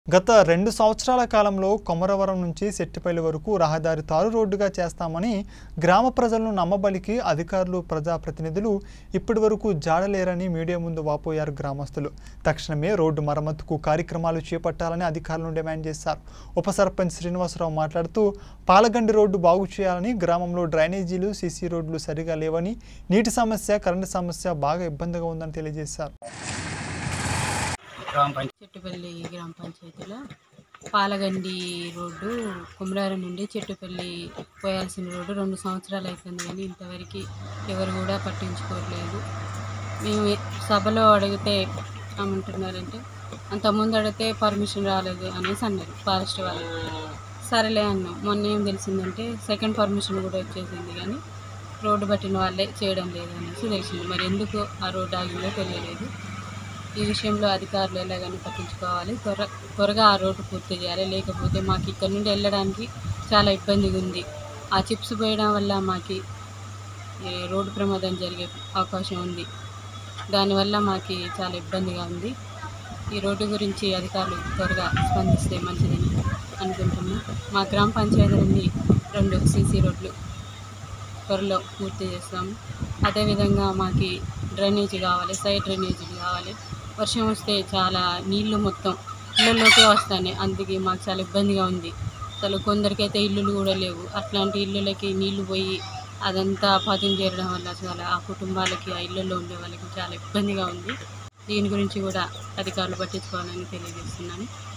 గత రెండు సంవత్సరాల కాలంలో కొమరవరం నుంచి సెట్టిపల్లి వరకు రహదారి తారు రోడ్డుగా చేస్తామని గ్రామ ప్రజలను నమ్మబలికి అధికారులు ప్రజాప్రతినిధులు ఇప్పటి వరకు జాడలేరని మీడియా ముందు వాపోయారు గ్రామస్తులు తక్షణమే రోడ్డు మరమ్మతుకు కార్యక్రమాలు చేపట్టాలని అధికారులను డిమాండ్ చేశారు ఉప సర్పంచ్ శ్రీనివాసరావు మాట్లాడుతూ పాలగండి రోడ్డు బాగు చేయాలని గ్రామంలో డ్రైనేజీలు సీసీ రోడ్లు సరిగా లేవని నీటి సమస్య కరెంటు సమస్య బాగా ఇబ్బందిగా ఉందని తెలియజేశారు గ్రామ పంచాయతీ చెట్టుపల్లి గ్రామ పంచాయతీలో పాలగండి రోడ్డు కుమరారం నుండి చెట్టుపల్లి పోయాల్సిన రోడ్డు రెండు సంవత్సరాలు అవుతుంది కానీ ఇంతవరకు ఎవరు కూడా పట్టించుకోవట్లేదు మేము సభలో అడిగితే ఏమంటున్నారంటే అంతకుముందు అడిగితే పర్మిషన్ రాలేదు అనేసి అన్నారు ఫారెస్ట్ వాళ్ళు సరేలే అన్నాం మొన్న ఏం తెలిసిందంటే సెకండ్ పర్మిషన్ కూడా వచ్చేసింది కానీ రోడ్డు పట్టిన వాళ్ళే చేయడం లేదు అనేసి తెలిసింది మరి ఎందుకు ఆ రోడ్డు ఆగిందో తెలియలేదు ఈ విషయంలో అధికారులు ఎలాగైనా పట్టించుకోవాలి త్వర త్వరగా ఆ రోడ్డు పూర్తి చేయాలి లేకపోతే మాకు ఇక్కడ నుండి వెళ్ళడానికి చాలా ఇబ్బందిగా ఉంది ఆ చిప్స్ పోయడం వల్ల మాకు ఈ రోడ్డు ప్రమాదం జరిగే అవకాశం ఉంది దానివల్ల మాకు చాలా ఇబ్బందిగా ఉంది ఈ రోడ్డు గురించి అధికారులు త్వరగా స్పందిస్తే మంచిదని అనుకుంటున్నాం మా గ్రామ పంచాయతీలన్నీ రెండు సీసీ రోడ్లు త్వరలో పూర్తి చేస్తాము అదేవిధంగా మాకు డ్రైనేజీ కావాలి సైడ్ డ్రైనేజీలు కావాలి వర్షం వస్తే చాలా నీళ్లు మొత్తం ఇళ్ళలోకే వస్తాయి అందుకే మాకు చాలా ఇబ్బందిగా ఉంది అసలు కొందరికైతే ఇల్లులు కూడా లేవు అట్లాంటి ఇల్లులకి నీళ్లు పోయి అదంతా పాతం చేరడం వల్ల చాలా ఆ కుటుంబాలకి ఆ ఇళ్ళల్లో ఉండే వాళ్ళకి చాలా ఇబ్బందిగా ఉంది దీని గురించి కూడా అధికారులు పట్టించుకోవాలని తెలియజేస్తున్నాను